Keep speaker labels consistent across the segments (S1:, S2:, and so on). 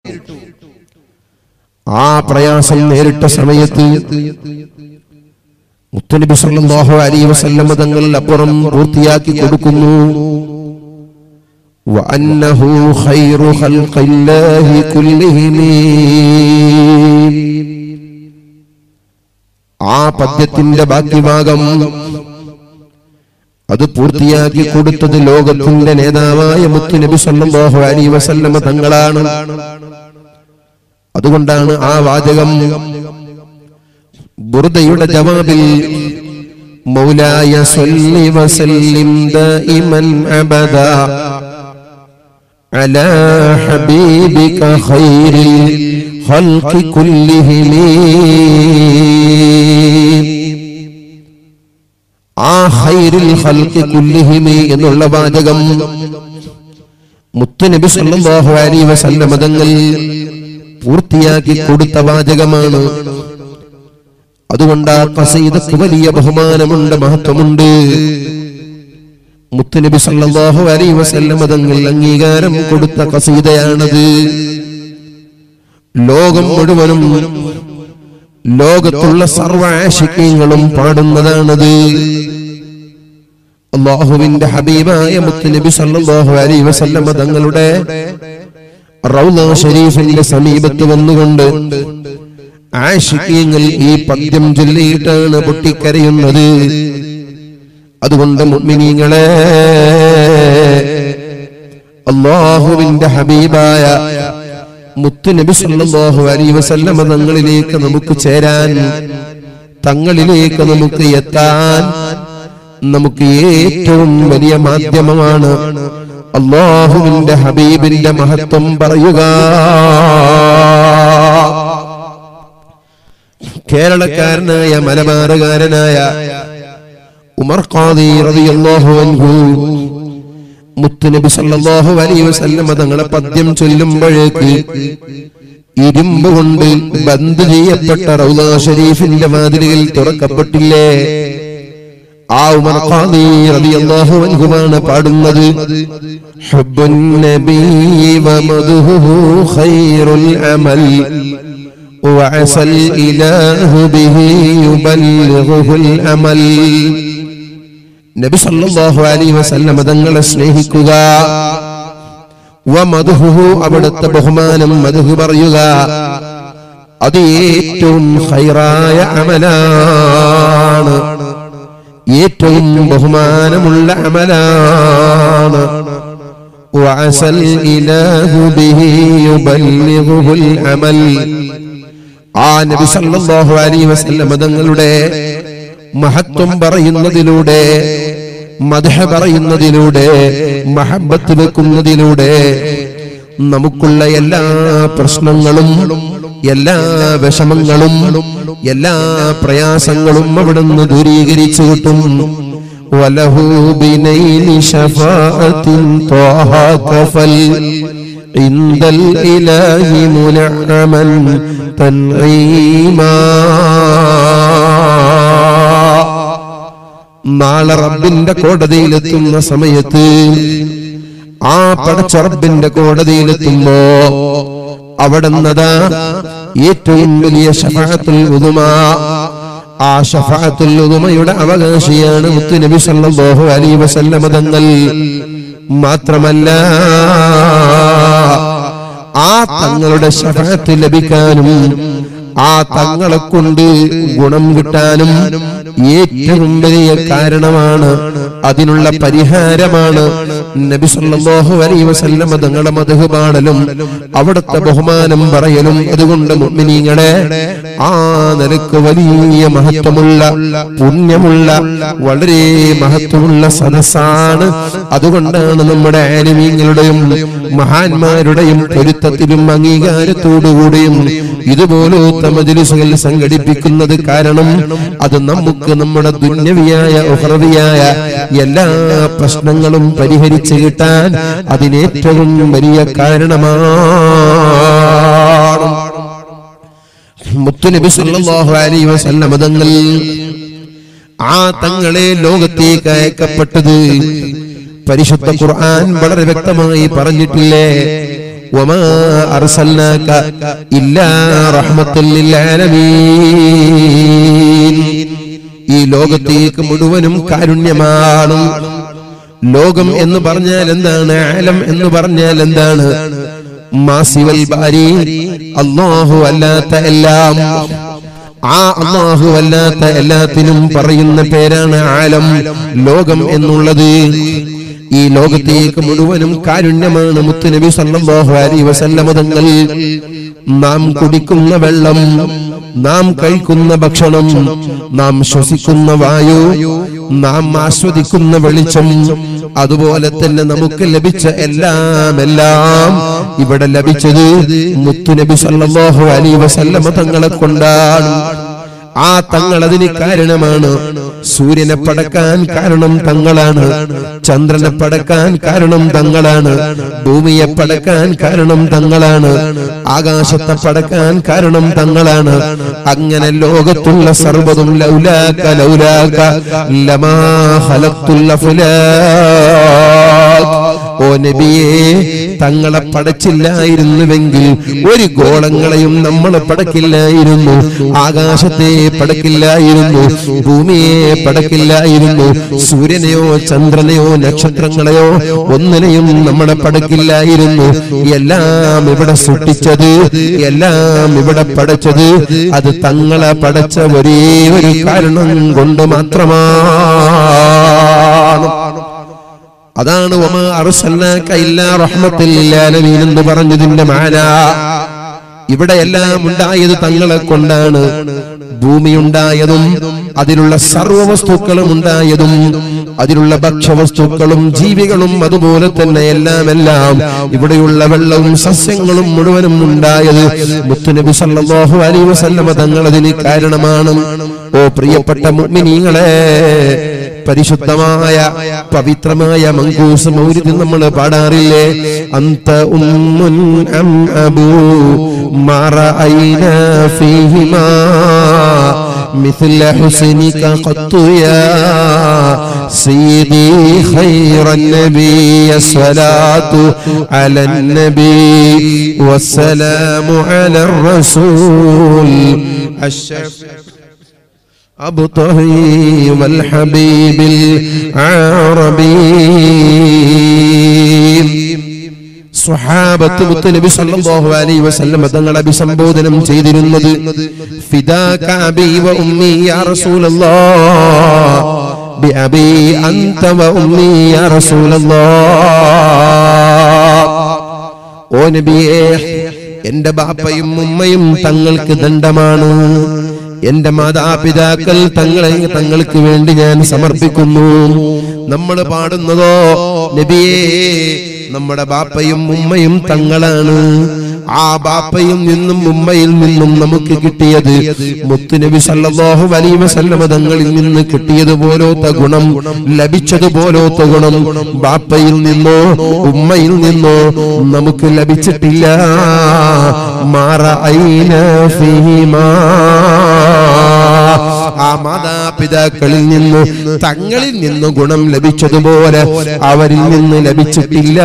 S1: ആ പ്രയാസം നേരിട്ട സമയത്ത് മുത്തനബി സല്ലല്ലാഹു അലൈഹി വസല്ലം തങ്ങൾ അപ്പുറം പൂർത്തിയാക്കി കൊടുക്കുന്നു وأنه خير خلق الله كلهم ആ പദ്യത്തിന്റെ ബാക്കി ഭാഗം അത് പൂർത്തിയാക്കി കൊടുത്തത് ലോകത്തിന്റെ നേതാവായ മുത്തുനബി സല്ലല്ലാഹു അലൈഹി വസല്ലമ തങ്ങളാണ് അതുകൊണ്ടാണ് ആ വാചകം ബുർദയുടെ ജവാബിൽ മൗലായ സല്ലി വസല്ലിം ദായിമൻ അബദാ على حبيبك خير الخلق كلهم ആ ഖൈറിൽ ഖൽഖി കുല്ലിഹിമി എന്നുള്ള വാചകം മുത്തുനബി സല്ലല്ലാഹു അലൈഹി വസല്ലം തങ്ങൾ പൂർത്തിയാക്കി കൊടുത്ത വാചകമാണ് അതുകൊണ്ട് ആ കസീദക്ക് വലിയ ബഹുമാനമുണ്ട് മഹത്വമുണ്ട് മുത്തുനബി സല്ലല്ലാഹു അലൈഹി വസല്ലം തങ്ങൾ അംഗീകാരം കൊടുത്ത കസീദയാണത് ലോകം മുഴുവനും ലോകത്തുള്ള സർവ ആശിക്യങ്ങളും പാടുന്നതാണത് അള്ളാഹുവിന്റെ ഹബീബായ മുത്തുനബി സല്ലല്ലാഹു അലൈഹി വസല്ലം തങ്ങളുടെ റൗള ഷരീഫിന്റെ സമീപത്ത് വന്നുകൊണ്ട് ആശിക്യങ്ങൾ ഈ പദ്യം ചൊല്ലിയിട്ടാണ് പൊട്ടിക്കരയുന്നത് അതുകൊണ്ട് മുഅ്മിനീങ്ങളെ അള്ളാഹുവിന്റെ ഹബീബായ മുത്തുനബി സല്ലല്ലാഹു അലൈഹി വസല്ലമ തങ്ങളിലേക്ക് നമുക്ക് ചേരാൻ തങ്ങളിലേക്ക് നമുക്ക് എത്താൻ നമുക്ക് ഏറ്റവും വലിയ മാധ്യമമാണ് അള്ളാഹുവിന്റെ ഹബീബിന്റെ മഹത്വം പറയുക കേരളക്കാരനായ മലബാറുകാരനായ ഉമർ ഖാദി റളിയല്ലാഹു അൻഹു മുത്തുനബി സല്ലല്ലാഹു അലൈഹി വസല്ലം തങ്ങളെ പദ്യം ചൊല്ലുമ്പോഴേക്ക് ഇരുമ്പ് കൊണ്ട് ബന്ദ് ചെയ്യപ്പെട്ട റൗദ ഷരീഫിന്റെ വാതിലുകൾ തുറക്കപ്പെട്ടില്ലേ ആ ഉമർ ഖാദി റളിയല്ലാഹു അൻഹുവാണ് പാടുന്നത് ഹുബ്ബുൻ നബി വമദ്ഹുഹു ഖൈറുൽ അമൽ وعسى الإله به يبلغه الأمل നബി സല്ലല്ലാഹു അലൈഹി വസല്ലം തങ്ങളെ സ്നേഹിക്കുക വമദ്ഹുഹു അവിടുത്തെ ബഹുമാനം മദ്ഹു പറയുക അത് ഏറ്റവും ഖൈറായ അമലാണ് ഏറ്റവും ബഹുമാനമുള്ള അമലാണ് وعسى الإله به يبلغه الأمل ആ നബി സല്ലല്ലാഹു അലൈഹി വസല്ലം തങ്ങളുടെ മഹത്വം പറയുന്നതിലൂടെ മദഹ പറയുന്നതിലൂടെ മഹബത്ത് വെക്കുന്നതിലൂടെ നമുക്കുള്ള എല്ലാ പ്രശ്നങ്ങളും എല്ലാ വിഷമങ്ങളും എല്ലാ പ്രയാസങ്ങളും അവിടുന്ന് ദൂരീകരിച്ചു കിട്ടും وله بنيل شفاعة طه كفل عند الإله منعما تنعيما നാളെ റബ്ബിന്റെ കോടതിയിലെത്തുന്ന സമയത്ത് ആ പടച്ച റബ്ബിന്റെ കോടതിയിലെത്തുമ്പോ അവിടെ നിന്നതാ ഏറ്റവും വലിയ ഷഫാത്തുൽ ഉദുമ ആ ഷഫാത്തുൽ ഉദുമയുടെ അവകാശിയാണ് മുത്തുനബി സല്ലല്ലാഹു അലൈഹി വസല്ലമ തങ്ങൾ മാത്രമല്ല ആ തങ്ങളുടെ ഷഫാത്ത് ലഭിക്കാനും ആ തങ്ങളെ കൊണ്ട് ഗുണം കിട്ടാനും ഏറ്റവും വലിയ കാരണമാണ് അതിനുള്ള പരിഹാരമാണ് നബി സല്ലല്ലാഹു അലൈഹി വസല്ലം തങ്ങളുടെ മധു പാടലും അവിടുത്തെ ബഹുമാനം പറയലും അതുകൊണ്ട് മുഅ്മിനീങ്ങളെ ആ നിലക്ക് വലിയ മഹത്വമുള്ള പുണ്യമുള്ള വളരെ മഹത്വമുള്ള സദസ്സാണ് അതുകൊണ്ടാണ് നമ്മുടെ ആനിമീങ്ങളുടെയും മഹാന്മാരുടെയും പൊരുത്തത്തിലും അംഗീകാരത്തോടുകൂടിയും ഇതുപോലത്തെ മജ്ലിസുകൾ സംഘടിപ്പിക്കുന്നത് കാരണം അത് നമുക്ക് നമ്മുടെ ദുന്യവിയായ ഉഹ്റവിയായ എല്ലാ പ്രശ്നങ്ങളും പരിഹരിച്ചു കിട്ടാൻ അതിനേറ്റവും വലിയ കാരണമാണ് മുത്തുനബി സല്ലല്ലാഹു അലൈഹി വസല്ലം തങ്ങൾ ആ തങ്ങളെ ലോകത്തേക്ക് അയക്കപ്പെട്ടത് പരിശുദ്ധ ഖുർആൻ വളരെ വ്യക്തമായി പറഞ്ഞിട്ടില്ലേ വമാ അർസൽനാക ഇല്ലാ റഹ്മത്തുൽ ലിൽ ആലമീൻ ഈ ലോകത്തേക്ക് മുഴുവനും കാരുണ്യമാണ് ലോകം എന്ന് പറഞ്ഞാൽ എന്താണ് ആലം എന്ന് പറഞ്ഞാൽ എന്താണ് മാസിവൽ ബാരി അല്ലാഹു അല്ലാത്ത എല്ലാം ആ അള്ളാഹു അല്ലാത്ത എല്ലാത്തിനും പറയുന്ന പേരാണ് ആലം ലോകം എന്നുള്ളത് ഈ ലോകത്തേക്ക് മുഴുവനും കാരുണ്യമാണ് മുത്തുനബി സല്ലല്ലാഹു അലൈഹി വസല്ലമ തങ്ങൾ നാം കുടിക്കുന്ന വെള്ളം നാം കഴിക്കുന്ന ഭക്ഷണം നാം ശ്വസിക്കുന്ന വായു നാം ആസ്വദിക്കുന്ന വെളിച്ചം അതുപോലെ തന്നെ നമുക്ക് ലഭിച്ച എല്ലാം എല്ലാം ഇവിടെ ലഭിച്ചത് മുത്തുനബി സല്ലല്ലാഹു അലൈഹി വസല്ലമ തങ്ങളെ കൊണ്ടാണ് ആ തങ്ങൾ അതിന് കാരണമാണ് സൂര്യനെ പടക്കാൻ കാരണം തങ്ങളാണ് ചന്ദ്രനെ പടക്കാൻ കാരണം തങ്ങളാണ് ഭൂമിയെ പടക്കാൻ കാരണം തങ്ങളാണ് ആകാശത്തെ പടക്കാൻ കാരണം തങ്ങളാണ് അങ്ങനെ ലോകത്തുള്ള സർവ്വതും ലൗലാക ലൗലാക ലമാ ഖലഖ്തുൽ അഫ്ലാഖ് ഓ നബിയെ തങ്ങളെ പടച്ചില്ലായിരുന്നുവെങ്കിൽ ഒരു ഗോളങ്ങളെയും നമ്മൾ പടക്കില്ലായിരുന്നു ആകാശത്തെ പടക്കില്ലായിരുന്നു ഭൂമിയെ പടക്കില്ലായിരുന്നു സൂര്യനെയോ ചന്ദ്രനെയോ നക്ഷത്രങ്ങളെയോ ഒന്നിനെയും നമ്മളെ പടക്കില്ലായിരുന്നു എല്ലാം ഇവിടെ സൃഷ്ടിച്ചത് എല്ലാം ഇവിടെ പടച്ചത് അത് തങ്ങളെ പടച്ച ഒരേ ഒരു കാരണം കൊണ്ട് മാത്രമാണ് അതാണ് വമാ അർസൽനാക ഇല്ലാ റഹ്മത്തുൽ ലിൽ ആലമീൻ എന്ന് പറഞ്ഞതിന്റെ മാന ഇവിടെ എല്ലാം ഉണ്ടായത് തങ്ങളെ കൊണ്ടാണ് ഭൂമി ഉണ്ടായതും അതിലുള്ള സർവ വസ്തുക്കളും ഉണ്ടായതും അതിലുള്ള ഭക്ഷ്യവസ്തുക്കളും ജീവികളും അതുപോലെ തന്നെ എല്ലാം എല്ലാം ഇവിടെയുള്ള വെള്ളവും സസ്യങ്ങളും മുഴുവനും ഉണ്ടായത് മുത്തുനബി സല്ലല്ലാഹു അലൈഹി വസല്ലമ തങ്ങൾ അതിന് കാരണമാണ് ഓ പ്രിയപ്പെട്ട മുഅ്മിനീങ്ങളെ പരിശുദ്ധമായ പവിത്രമായ മങ്കൂസ് മൗരിദ് നമ്മൾ പാടാറില്ലേ അന്ത ഉമ്മുൻ അം അബൂ മറഅയ്ന ഫീഹിമാ مثل حسنك قط يا سيدي خير النبي الصلاة على النبي والسلام على الرسول الشفيع أبطهي والحبيب العربي സ്വഹാബത്ത് മുത്തനബി സല്ലല്ലാഹു അലൈഹി വസല്ലം തങ്ങളെ അഭിസംബോധനം ചെയ്തിരുന്നത് ഫിദാക അബീ വ ഉമ്മി യാ റസൂലല്ലാഹ് ബിഅബീ അൻത വ ഉമ്മി യാ റസൂലല്ലാഹ് ഓ നബിയേ എന്റെ ബാപ്പയും ഉമ്മയും തങ്ങൾക്ക് ദണ്ഡമാണ് എന്റെ മാതാപിതാക്കൾ തങ്ങളെ തങ്ങൾക്ക് വേണ്ടി ഞാൻ സമർപ്പിക്കുന്നു നമ്മൾ പാടുന്നതോ നബിയേ നമ്മുടെ ബാപ്പയും ഉമ്മയും തങ്ങളാണ് ആ ബാപ്പയും നിന്നും ഉമ്മയിൽ നിന്നും നമുക്ക് കിട്ടിയത് മുത്തുനബി സല്ലല്ലാഹു അലൈഹി വസല്ലമ തങ്ങളിൽ നിന്ന് കിട്ടിയത് പോലോത്ത ഗുണം ലഭിച്ചത് പോലോത്ത ഗുണം ബാപ്പയിൽ നിന്നോ ഉമ്മയിൽ നിന്നോ നമുക്ക് ലഭിച്ചിട്ടില്ല മാറ ഐന ഫീമാ ആ മാതാപിതാക്കളിൽ നിന്ന് തങ്ങളിൽ നിന്ന് ഗുണം ലഭിച്ചതുപോലെ അവരിൽ നിന്ന് ലഭിച്ചിട്ടില്ല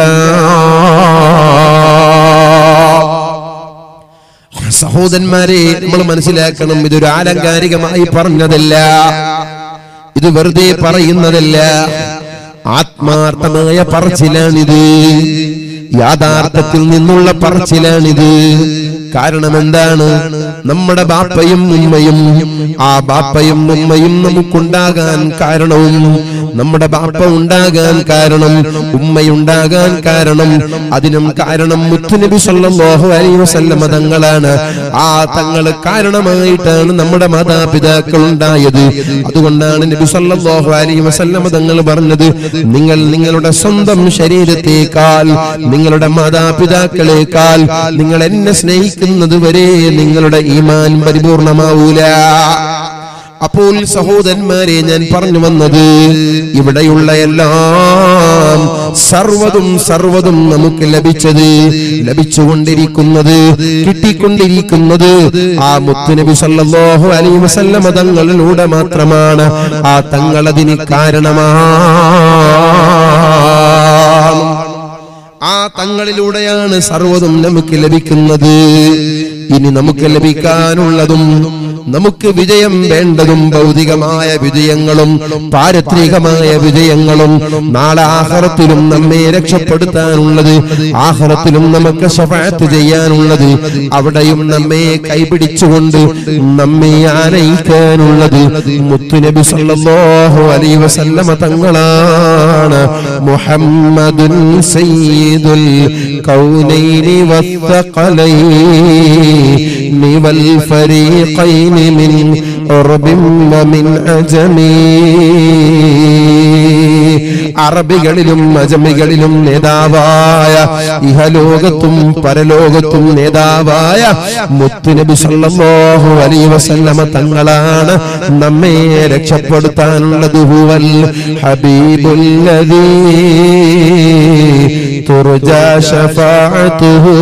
S1: സഹോദരന്മാരെ നമ്മൾ മനസ്സിലാക്കണം ഇതൊരു ആലങ്കാരികമായി പറഞ്ഞതല്ല ഇത് വെറുതെ പറയുന്നതല്ല ആത്മാർത്ഥമായ പറച്ചിലാണിത് യാഥാർത്ഥത്തിൽ നിന്നുള്ള പറച്ചിലാണിത് കാരണം എന്താണ് നമ്മുടെ ബാപ്പയും ഉമ്മയും ആ ബാപ്പയും ഉമ്മയും നമുക്കുണ്ടാകാൻ കാരണവും നമ്മുടെ ബാപ്പ ഉണ്ടാകാൻ കാരണം ഉമ്മയുണ്ടാകാൻ കാരണം അതിനും കാരണം മുത്തുനബി സല്ലല്ലാഹു അലൈഹി വസല്ലമ തങ്ങളാണ് ആ തങ്ങൾ കാരണമായിട്ടാണ് നമ്മുടെ മാതാപിതാക്കൾ ഉണ്ടായത് അതുകൊണ്ടാണ് നബി സല്ലല്ലാഹു അലൈഹി വസല്ലമ തങ്ങൾ പറഞ്ഞത് നിങ്ങൾ നിങ്ങളുടെ സ്വന്തം ശരീരത്തേക്കാൾ നിങ്ങളുടെ മാതാപിതാക്കളെക്കാൾ നിങ്ങൾ എന്നെ സ്നേഹിക്കുന്നത് വരെ നിങ്ങളുടെ ഈമാൻ പരിപൂർണമാവൂല അപ്പോൾ സഹോദരന്മാരെ ഞാൻ പറഞ്ഞു വന്നത് ഇവിടെയുള്ള എല്ലാം സർവതും സർവതും നമുക്ക് ലഭിച്ചത് ലഭിച്ചുകൊണ്ടിരിക്കുന്നത് കിട്ടിക്കൊണ്ടിരിക്കുന്നത് ആ മുത്തുനബി സല്ലല്ലാഹു അലൈഹി വസല്ലമ തങ്ങളിലൂടെ മാത്രമാണ് ആ തങ്ങളതിന് കാരണമാണ് ആ തങ്ങളിലൂടെയാണ് സർവ്വതും നമുക്ക് ലഭിക്കുന്നത് ഇനി നമുക്ക് ലഭിക്കാനുള്ളതും നമുക്ക് വിജയം വേണ്ടതും ഭൗതികമായ വിജയങ്ങളും പാരത്രികമായ വിജയങ്ങളും നാളെ ആഹ്റത്തിലും നമ്മെ രക്ഷപ്പെടുത്താനുള്ളത് ആഹ്റത്തിലും നമുക്ക് ശഫാത്ത് ചെയ്യാനുള്ളത് അവിടെയും നമ്മെ കൈപിടിച്ചുകൊണ്ട് നമ്മെ ആനയിക്കാനുള്ളത് മുത്തുനബി സല്ലല്ലാഹു അലൈഹി വസല്ലമ തങ്ങളാണ് മുഹമ്മദുൻ സയ്യിദുൽ കൗനൈനി والثقلين والفريقين من عرب ومن عجم അറബികളിലും അജമികളിലും നേതാവായ ഇഹലോകത്തും പരലോകത്തും നേതാവായ മുത്തുനബി സല്ലല്ലാഹു അലൈഹി വസല്ലമ തങ്ങളാണ് നമ്മെ രക്ഷപ്പെടുത്താനുള്ളത് ഹുവൽ ഹബീബുല്ലദീ തുർജാ ശഫാഅത്തുഹു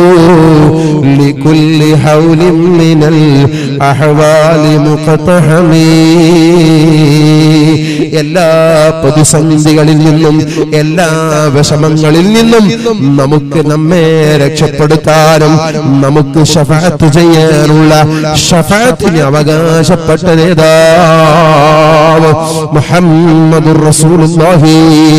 S1: لكل حول من الأحوال مقتحمي എല്ലാ പ്രതിസന്ധികളിൽ നിന്നും എല്ലാ വിഷമങ്ങളിൽ നിന്നും നമുക്ക് നമ്മെ രക്ഷപ്പെടുത്താനും നമുക്ക് ഷഫാത്ത് ചെയ്യാനുള്ള ഷഫാത്തിന് അവകാശപ്പെട്ട നേതാവ് മുഹമ്മദുർ റസൂലുള്ളാഹി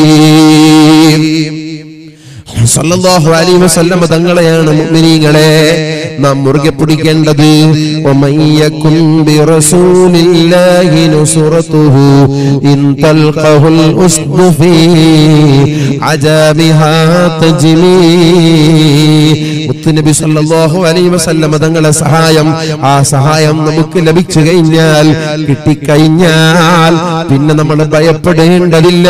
S1: സല്ലല്ലാഹു അലൈഹി വസല്ലം തങ്ങളെയാണ് മുഅ്മിനീങ്ങളെ നാം മുറുകെ പിടിക്കേണ്ടത് വമയ്യകും ബിറസൂലില്ലാഹി നുസ്റതുഹു ഇൻ തൽഖഹുൽ ഉസ്ദു ഫീ അജാബിഹാ തജ്മീ മുത്തുനബി സല്ലല്ലാഹു അലൈഹി വസല്ലം തങ്ങളെ സഹായം ആ സഹായം നമുക്ക് ലഭിച്ചു കഴിഞ്ഞാൽ കിട്ടിക്കഴിഞ്ഞാൽ പിന്നെ നമ്മൾ ഭയപ്പെടേണ്ടതില്ല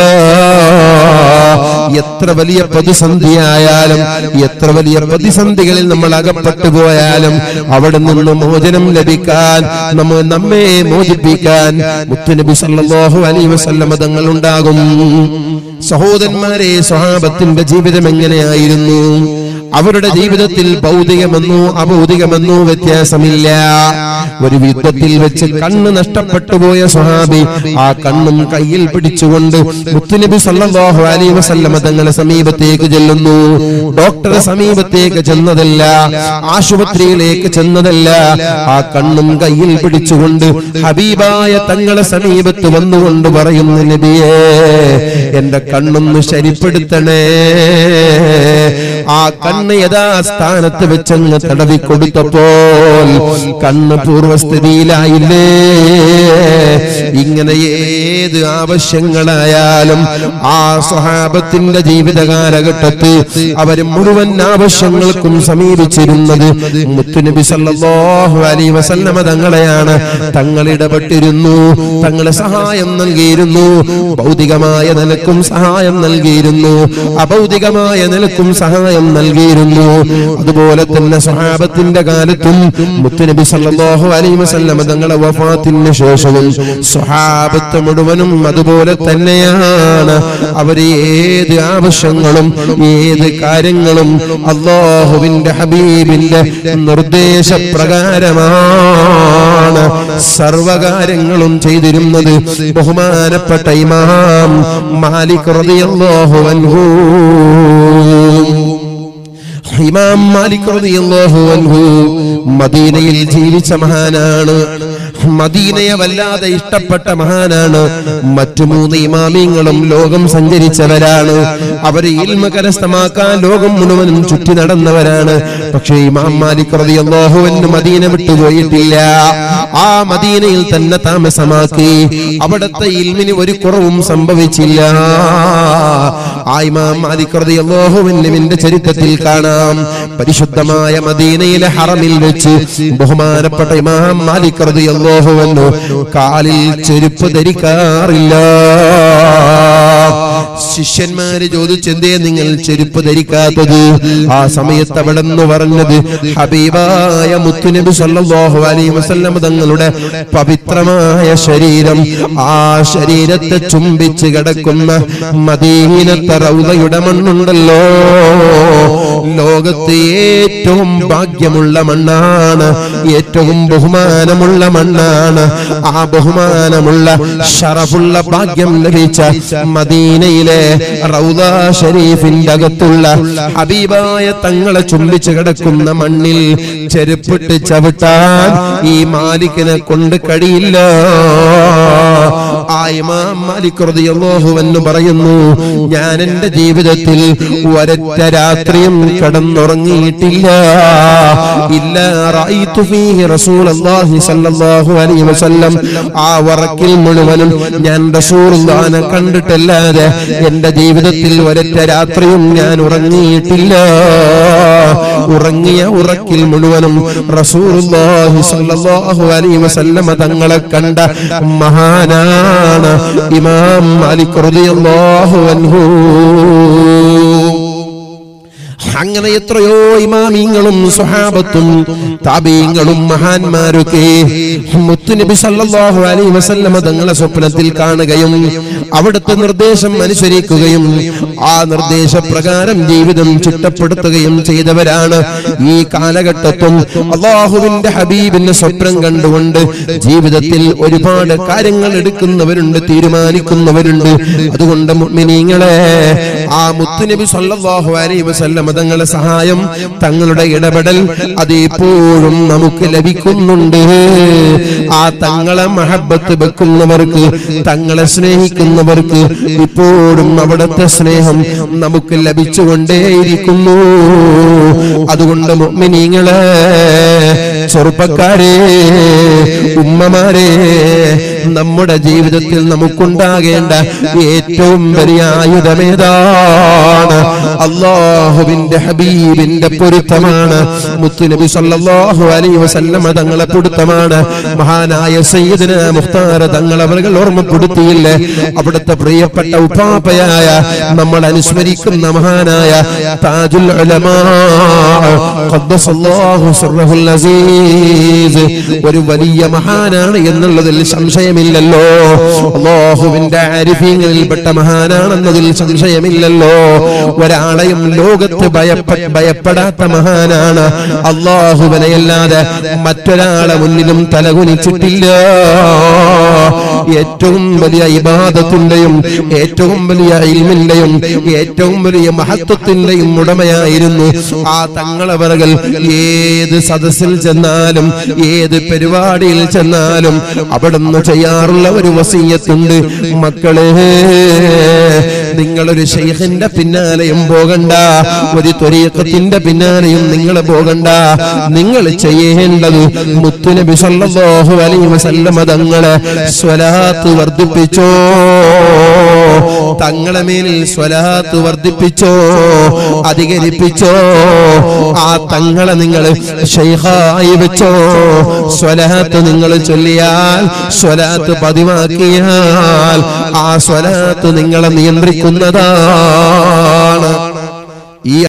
S1: എത്ര വലിയ പ്രതിസന്ധിയായാലും എത്ര വലിയ പ്രതിസന്ധികളിൽ നമ്മൾ അകപ്പെട്ടു പോയാലും അവിടെ നിന്ന് മോചനം ലഭിക്കാൻ നമ്മ നമ്മെ മോചിപ്പിക്കാൻ മുത്തുനബി സല്ലല്ലാഹു അലൈഹി വസല്ലം തങ്ങൾ ഉണ്ടാകും സഹോദരന്മാരെ സ്വഹാബത്തിന്റെ ജീവിതം എങ്ങനെയായിരുന്നു അവരുടെ ജീവിതത്തിൽ ഭൗതികമെന്നോ അഭൗതികമെന്നോ വ്യത്യാസമില്ല ഒരു യുദ്ധത്തിൽ വെച്ച് കണ്ണ് നഷ്ടപ്പെട്ടു പോയ സ്വഹാബി ആ കണ്ണും കയ്യിൽ പിടിച്ചുകൊണ്ട് മുത്തുനബി സല്ലല്ലാഹു അലൈഹി വസല്ലമ തങ്ങളെ സമീപത്തേക്ക് ചെല്ലുന്നു ഡോക്ടറെ സമീപത്തേക്ക് ചെന്നതല്ല ആശുപത്രിയിലേക്ക് ചെന്നതല്ല ആ കണ്ണും കയ്യിൽ പിടിച്ചുകൊണ്ട് ഹബീബായ തങ്ങളെ സമീപത്ത് വന്നുകൊണ്ട് പറയുന്നു നബിയേ എന്റെ കണ്ണൊന്ന് ശരിപ്പെടുത്തണേ ആ കണ്ണ് യഥാസ്ഥാനത്ത് വെച്ചങ്ങ് തടവി കൊടുത്തപ്പോൾ കണ്ണ് പൂർവസ്ഥിതിയിലായില്ലേ ഇങ്ങനെ ഏത് ആവശ്യങ്ങളായാലും ആ സ്വഹാബത്തിന്റെ ജീവിത കാലഘട്ടത്തിൽ അവർ മുഴുവൻ ആവശ്യങ്ങൾക്കും സമീപിച്ചിരുന്നത് മുത്തുനബി സല്ലല്ലാഹു അലൈഹി വസല്ലമ തങ്ങളെയാണ് തങ്ങൾ ഇടപെട്ടിരുന്നു തങ്ങളെ സഹായം നൽകിയിരുന്നു ഭൗതികമായ നിലക്കും സഹായം നൽകിയിരുന്നു അഭൗതികമായ നിലക്കും സഹായം നൽകിയിരുന്നു അതുപോലെ തന്നെ സ്വഹാബത്തിന്റെ കാലത്തും മുത്തുനബി സല്ലല്ലാഹു അലൈഹി വസല്ലമ തങ്ങളെ വഫാത്തിന് ശേഷവും സ്വഹാബത്ത് മുഴുവനും അതുപോലെ തന്നെയാണ് അവർ ഏത് ആവശ്യങ്ങളും ഏത് കാര്യങ്ങളും അള്ളാഹുവിന്റെ ഹബീബിന്റെ നിർദ്ദേശപ്രകാരമാണ് സർവകാര്യങ്ങളും ചെയ്തിരുന്നത് ബഹുമാനപ്പെട്ട ഇമാം മാലിക് റളിയല്ലാഹു അൻഹു ഇമാം മാലിക് റളിയല്ലാഹു അൻഹു മദീനയിൽ ജീവിച്ച മഹാനാണ് മദീനയെ വല്ലാതെ ഇഷ്ടപ്പെട്ട മഹാനാണ് മറ്റു മൂന്ന് ഇമാമിങ്ങളും ലോകം സഞ്ചരിച്ചവരാണ് അവര് ഇൽമ കരസ്ഥമാക്കാൻ ലോകം മുഴുവനും ചുറ്റി നടന്നവരാണ് പക്ഷേ ഇമാം മാലിക് റളിയല്ലാഹു അൻഹു മദീന വിട്ടുപോയിട്ടില്ല ആ മദീനയിൽ തന്നെ താമസമാക്കി അവിടുത്തെ ഇൽമിന് ഒരു കുറവും സംഭവിച്ചില്ല ആ ഇമാം മാലിക് റളിയല്ലാഹു അൻഹുവിന്റെ ചരിത്രത്തിൽ കാണാം പരിശുദ്ധമായ മദീനയിലെ ഹറമിൽ വെച്ച് ബഹുമാനപ്പെട്ട ഇമാം മാലിക് റളിയല്ലാഹു അൻഹു കാലിൽ ചെരുപ്പ് ധരിക്കാറില്ല ശിഷ്യന്മാര് ചോദിച്ചെന്തേ നിങ്ങൾ ചെരുപ്പ് ധരിക്കാത്തത് ആ സമയത്ത് അവിടെ നിന്ന് പറഞ്ഞത് ഹബീബായ മുത്തുനബി സല്ലല്ലാഹു അലൈഹി വസല്ലം തങ്ങളുടെ പവിത്രമായ ശരീരം ആ ശരീരത്തെ ചുംബിച്ച് കിടക്കുന്ന മദീനത്തെ റൗദയുടെ മണ്ണുണ്ടല്ലോ ലോകത്ത് ഏറ്റവും ഭാഗ്യമുള്ള മണ്ണാണ് ഏറ്റവും ബഹുമാനമുള്ള മണ്ണാണ് ആ ബഹുമാനമുള്ള ഷറഫുള്ള ഭാഗ്യം ലഭിച്ച മദീനയിലെ റൗദ ഷരീഫിന്റെ അകത്തുള്ള ഹബീബായ തങ്ങളെ ചുംബിച്ച് കിടക്കുന്ന മണ്ണിൽ ചെരുപ്പിട്ട് ചവിട്ടാൻ ഈ മാലിക്കിനെ കൊണ്ട് കഴിയില്ല ആ ഇമാം മാലിക് റളിയല്ലാഹു അൻഹു പറയുന്നു ഞാൻ എന്റെ ജീവിതത്തിൽ ഒരൊറ്റ രാത്രിയും കടന്നുറങ്ങിയിട്ടില്ല ഇല്ല റഅയ്തു ഫീഹി റസൂലുള്ളാഹി സ്വല്ലല്ലാഹു അലൈഹി വസല്ലം ആ വറക്കിൽ മുഴുവനും ഞാൻ റസൂലുള്ളാഹിനെ കണ്ടിട്ടല്ലാതെ എന്റെ ജീവിതത്തിൽ ഒരൊറ്റ രാത്രിയും ഞാൻ ഉറങ്ങിയിട്ടില്ല ഉറങ്ങിയ ഉറക്കിൽ മുഴുവനും റസൂലുള്ളാഹി സ്വല്ലല്ലാഹു അലൈഹി വസല്ലമ തങ്ങളെ കണ്ട മഹാനാണ് ഇമാം മാലിക് റളിയല്ലാഹു അൻഹു അങ്ങനെ എത്രയോ ഇമാമിങ്ങളും സ്വഹാബത്തും താബീങ്ങളും മഹാന്മാരൊക്കെ മുത്തുനബി സല്ലല്ലാഹു അലൈഹി വസല്ലമ തങ്ങളെ സ്വപ്നത്തിൽ കാണുകയും അവിടുത്തെ നിർദ്ദേശം അനുസരിക്കുകയും ആ നിർദ്ദേശപ്രകാരം ജീവിതം ചിട്ടപ്പെടുത്തുകയും ചെയ്തവരാണ് ഈ കാലഘട്ടത്തും അള്ളാഹുവിന്റെ ഹബീബിന്റെ സ്വപ്നം കണ്ടുകൊണ്ട് ജീവിതത്തിൽ ഒരുപാട് കാര്യങ്ങൾ എടുക്കുന്നവരുണ്ട് തീരുമാനിക്കുന്നവരുണ്ട് അതുകൊണ്ട് മുഅ്മിനീങ്ങളെ ആ മുത്തുനബി സല്ലല്ലാഹു അലൈഹി വസല്ലം തങ്ങളുടെ സഹായം തങ്ങളുടെ ഇടപെടൽ അത് ഇപ്പോഴും നമുക്ക് ലഭിക്കുന്നുണ്ട് ആ തങ്ങളെ മഹബത്ത് വെക്കുന്നവർക്ക് തങ്ങളെ സ്നേഹിക്കുന്നവർക്ക് ഇപ്പോഴും അവിടുത്തെ സ്നേഹം നമുക്ക് ലഭിച്ചുകൊണ്ടേയിരിക്കുന്നു അതുകൊണ്ട് മുഅ്മിനീങ്ങളെ ചെറുപ്പക്കാരെ ഉമ്മമാരെ നമ്മുടെ ജീവിതത്തിൽ നമുക്കുണ്ടാകേണ്ട ഏറ്റവും വലിയ ആയുധമേതാണ് അള്ളാഹുവിന്റെ ഹബീബിന്റെ പൊരുത്തമാണ് മുത്തുനബി സല്ലല്ലാഹു അലൈഹി വസല്ലമ തങ്ങളെ പൊരുത്തമാണ് മഹാനായ സയ്യിദന മുഖ്താര തങ്ങൾ അവർ ഓർമ്മപ്പെടുത്തിയില്ലേ അവിടുത്തെ പ്രിയപ്പെട്ട ഉപാപ്പയായ നമ്മൾ അനുസ്മരിക്കുന്ന മഹാനായ താജുൽ ഉലമാ ഖദ്ദസല്ലാഹു സിർറഹുൽ അസീസ് ഒരു വലിയ മഹാനാണ് എന്നുള്ളതിൽ സംശയമില്ലല്ലോ അള്ളാഹുവിന്റെ ആരിഫീങ്ങളിൽപ്പെട്ട മഹാനാണെന്നതിൽ സംശയമില്ലല്ലോ ഒരാളെയും ലോകത്ത് ഭയപ്പെ ഭയപ്പെടാത്ത മഹാനാണ് അള്ളാഹുവിനെയല്ലാതെ മറ്റൊരാളെ മുന്നിലും തലകുനിച്ചിട്ടില്ല ഏറ്റവും വലിയ ഇബാദത്തിന്റെയും ഏറ്റവും വലിയ ഇൽമിന്റെയും ഏറ്റവും വലിയ മഹത്വത്തിന്റെയും ഉടമയായിരുന്നു ആ തങ്ങളവറകൾ ഏത് സദസ്സിൽ ചെന്നാലും ഏത് പരിപാടിയിൽ ചെന്നാലും അവിടുന്ന് ചെയ്യാറുള്ള ഒരു വസീയത്തുണ്ട് മക്കളെ നിങ്ങളൊരു ഷെയ്ഖിന്റെ പിന്നാലെയും പോകണ്ട ഒരു ത്വരീക്കത്തിന്റെ പിന്നാലെയും നിങ്ങൾ പോകണ്ട നിങ്ങൾ ചെയ്യേണ്ടത് മുത്തുനബി സല്ലല്ലാഹു അലൈഹി വസല്ലമ തങ്ങളെ സ്വലാത്ത് വർദ്ധിപ്പിച്ചോ തങ്ങളെ മേലിൽ സ്വലാത്ത് വർദ്ധിപ്പിച്ചോ അധികരിപ്പിച്ചോ ആ തങ്ങളെ നിങ്ങൾ ഷെയ്ഖായി വെച്ചോ സ്വലാത്ത് നിങ്ങൾ ചൊല്ലിയാൽ സ്വലാത്ത് പതിവാക്കിയാൽ ആ സ്വലാത്ത് നിങ്ങളെ നിയന്ത്രിക്കുന്നതാണ് ഈ